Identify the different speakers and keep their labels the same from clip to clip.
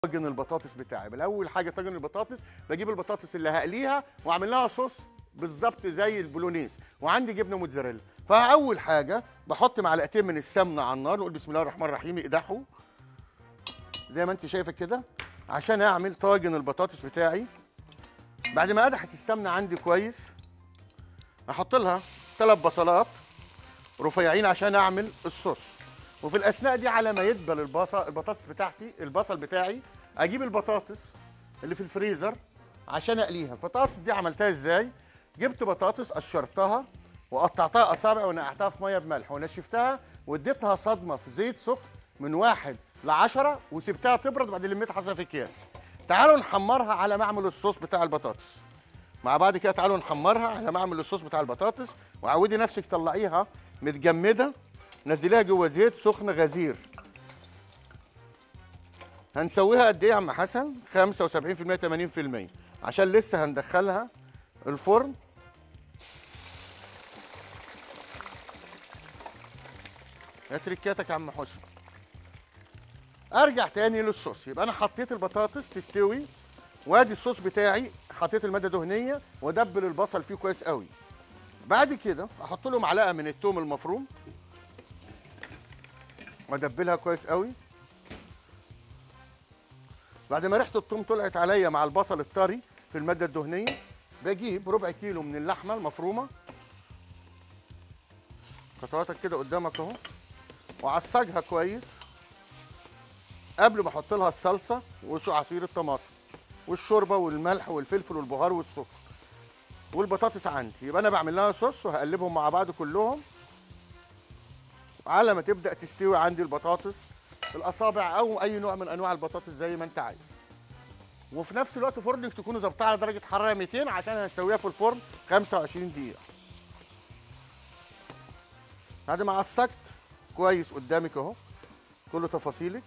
Speaker 1: طاجن البطاطس بتاعي بالاول حاجه طاجن البطاطس بجيب البطاطس اللي هقليها واعمل لها صوص بالظبط زي البولونيز وعندي جبنه موتزاريلا فاول حاجه بحط معلقتين من السمنه على النار نقول بسم الله الرحمن الرحيم يقدحوا زي ما انت شايفه كده عشان اعمل طاجن البطاطس بتاعي بعد ما قدحت السمنه عندي كويس احط لها ثلاث بصلات رفيعين عشان اعمل الصوص وفي الاثناء دي على ما يدبل البصل البطاطس بتاعتي البصل بتاعي اجيب البطاطس اللي في الفريزر عشان اقليها البطاطس دي عملتها ازاي جبت بطاطس قشرتها وقطعتها اصابع ونقعتها في ميه بملح ونشفتها واديتها صدمه في زيت سخن من واحد لعشرة وسبتها تبرد وبعدين لميتها حطيتها في اكياس تعالوا نحمرها على ما اعمل الصوص بتاع البطاطس مع بعض كده تعالوا نحمرها على ما اعمل الصوص بتاع البطاطس وعودي نفسك طلعيها متجمده نزليها جوه زيت سخن غزير هنسويها قد ايه يا عم حسن 75% 80% عشان لسه هندخلها الفرن يا تريكاتك يا عم حسن ارجع تاني للصوص يبقى انا حطيت البطاطس تستوي وادي الصوص بتاعي حطيت الماده دهنيه وادبل البصل فيه كويس قوي بعد كده احط له معلقه من التوم المفروم وادبلها كويس قوي بعد ما ريحه الثوم طلعت عليا مع البصل الطري في الماده الدهنيه بجيب ربع كيلو من اللحمه المفرومه قطعاتك كده قدامك اهو وعصجها كويس قبل ما احط لها الصلصه وعصير الطماطم والشوربه والملح والفلفل والبهار والسكر والبطاطس عندي يبقى انا بعمل لها صوص وهقلبهم مع بعض كلهم على ما تبدا تستوي عندي البطاطس الاصابع او اي نوع من انواع البطاطس زي ما انت عايز وفي نفس الوقت فرنك تكونوا ظابطها على درجه حراره 200 عشان هنسويها في الفرن 25 دقيقه بعد ما عصقت كويس قدامك اهو كل تفاصيلك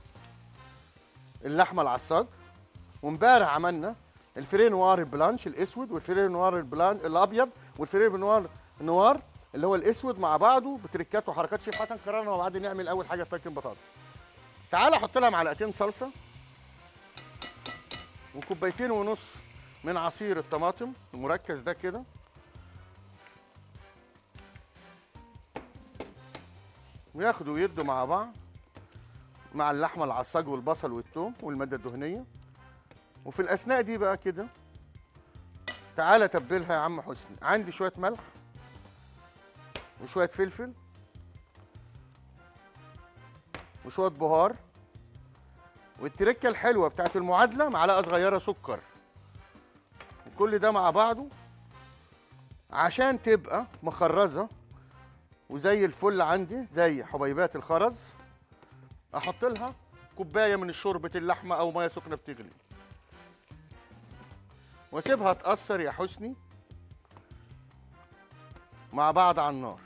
Speaker 1: اللحمه العصاج وامبارح عملنا الفري نوار البلانش الاسود والفري نوار البلان الابيض والفري نوار نوار اللي هو الاسود مع بعضه بتركات وحركات شيف حسن قررنا وبعد نعمل اول حاجه طاجن بطاطس تعال احط لها معلقتين صلصه وكوبايتين ونص من عصير الطماطم المركز ده كده وياخدوا ويدوا مع بعض مع اللحمه العصاج والبصل والثوم والماده الدهنيه وفي الاثناء دي بقى كده تعالى تبلها يا عم حسني عندي شويه ملح وشويه فلفل وشويه بهار والتركه الحلوه بتاعت المعادله معلقه صغيره سكر وكل ده مع بعضه عشان تبقى مخرزه وزي الفل عندي زي حبيبات الخرز احط لها كوبايه من شوربه اللحمه او ميه سخنه بتغلي واسيبها تاثر يا حسني مع بعض على النار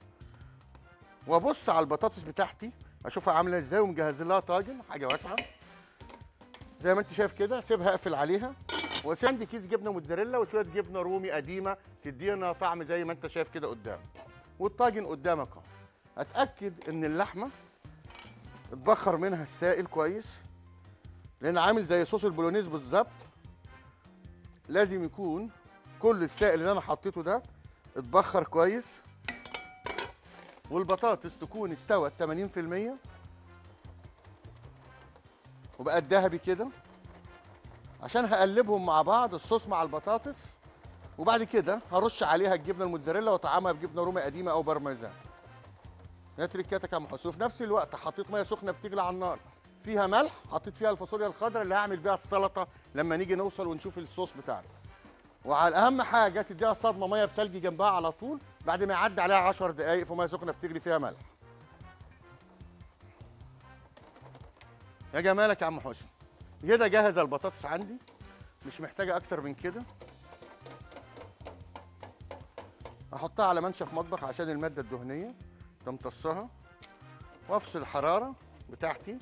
Speaker 1: وابص على البطاطس بتاعتي اشوفها عامله ازاي ومجهز لها طاجن حاجه واسعه زي ما انت شايف كده سيبها اقفل عليها واسيب عندي كيس جبنه موتزاريلا وشويه جبنه رومي قديمه تدينا طعم زي ما انت شايف كده قدامك والطاجن قدامك اهو اتاكد ان اللحمه اتبخر منها السائل كويس لان عامل زي صوص البولونيز بالظبط لازم يكون كل السائل اللي انا حطيته ده اتبخر كويس والبطاطس تكون استوت 80% وبقت ذهبي كده عشان هقلبهم مع بعض الصوص مع البطاطس وبعد كده هرش عليها الجبنه الموتزاريلا واطعمها بجبنه رومي قديمه او بارميزان ده تريكاتك يا عم حسن وفي نفس الوقت حطيت ميه سخنه بتغلي على النار فيها ملح حطيت فيها الفاصوليا الخضراء اللي هعمل بيها السلطه لما نيجي نوصل ونشوف الصوص بتاعنا وعلى اهم حاجه تديها صدمه ميه بتلج جنبها على طول بعد ما يعدي عليها 10 دقائق في ميه سخنه بتغلي فيها ملح يا جمالك يا عم حسن كده جاهز البطاطس عندي مش محتاجه اكتر من كده احطها على منشف مطبخ عشان الماده الدهنيه تمتصها وافصل الحراره بتاعتي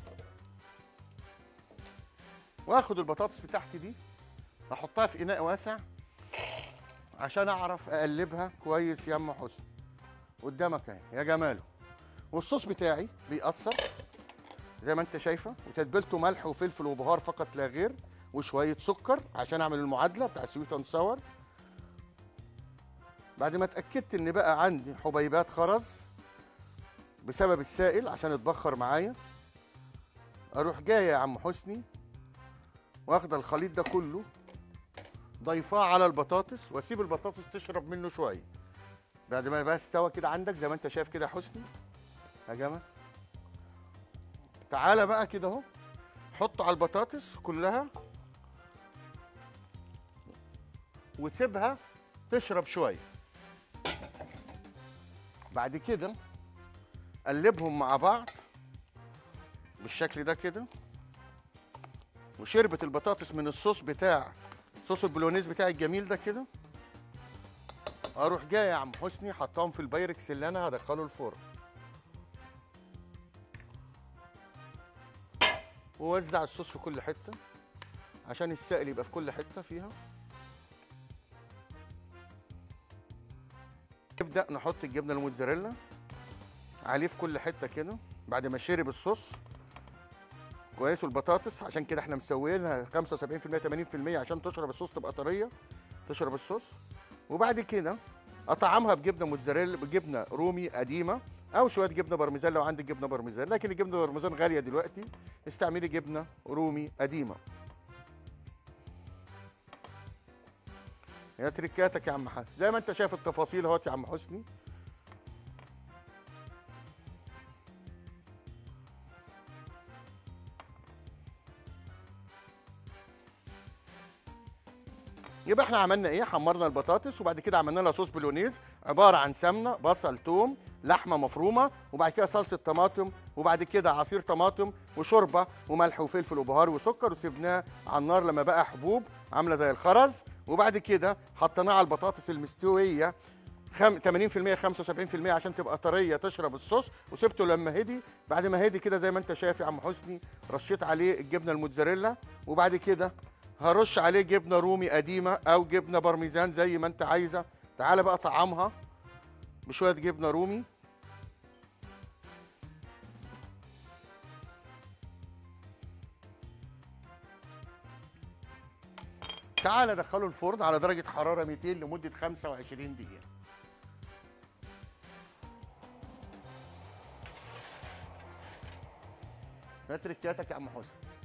Speaker 1: واخد البطاطس بتاعتي دي احطها في اناء واسع عشان اعرف اقلبها كويس يا ام حسن قدامك اهي يا جماله والصوص بتاعي بيأثر زي ما انت شايفه وتتبيلته ملح وفلفل وبهار فقط لا غير وشويه سكر عشان اعمل المعادله بتاع سويت اند ساور بعد ما اتاكدت ان بقى عندي حبيبات خرز بسبب السائل عشان اتبخر معايا اروح جايه يا عم حسني واخده الخليط ده كله ضيفاه على البطاطس واسيب البطاطس تشرب منه شويه بعد ما يبقى استوى كده عندك زي ما انت شايف كده يا حسني يا جماعه تعالى بقى كده اهو حطه على البطاطس كلها وتسيبها تشرب شويه بعد كده قلبهم مع بعض بالشكل ده كده وشربت البطاطس من الصوص بتاع صوص البولونيز بتاعي الجميل ده كده اروح جاي يا عم حسني حطاهم في البايركس اللي انا هدخله الفرن ووزع الصوص في كل حته عشان السائل يبقى في كل حته فيها نبدا نحط الجبنه الموتزاريلا عليه في كل حته كده بعد ما شرب الصوص كويس والبطاطس عشان كده احنا مسويينها 75% 80% عشان تشرب الصوص تبقى طريه تشرب الصوص وبعد كده اطعمها بجبنه موتزاريلا بجبنه رومي قديمه او شويه جبنه بارميزان لو عندك جبنه بارميزان لكن الجبنه بارميزان غاليه دلوقتي استعملي جبنه رومي قديمه يا تركاتك يا عم حسن زي ما انت شايف التفاصيل اهوت يا عم حسني يبقى احنا عملنا ايه حمرنا البطاطس وبعد كده عملنا لها صوص بولونيز عباره عن سمنه بصل توم لحمه مفرومه وبعد كده صلصه طماطم وبعد كده عصير طماطم وشوربه وملح وفلفل وبهار وسكر وسيبناه على النار لما بقى حبوب عامله زي الخرز وبعد كده حطيناه على البطاطس المستويه خم... 80% 75% عشان تبقى طريه تشرب الصوص وسبته لما هدي بعد ما هدي كده زي ما انت شايف يا عم حسني رشيت عليه الجبنه الموتزاريلا وبعد كده هرش عليه جبنه رومي قديمه او جبنه بارميزان زي ما انت عايزه تعالى بقى طعمها بشويه جبنه رومي تعالى دخله الفرن على درجه حراره 200 لمده 25 دقيقه ده تركاتك يا عم حسن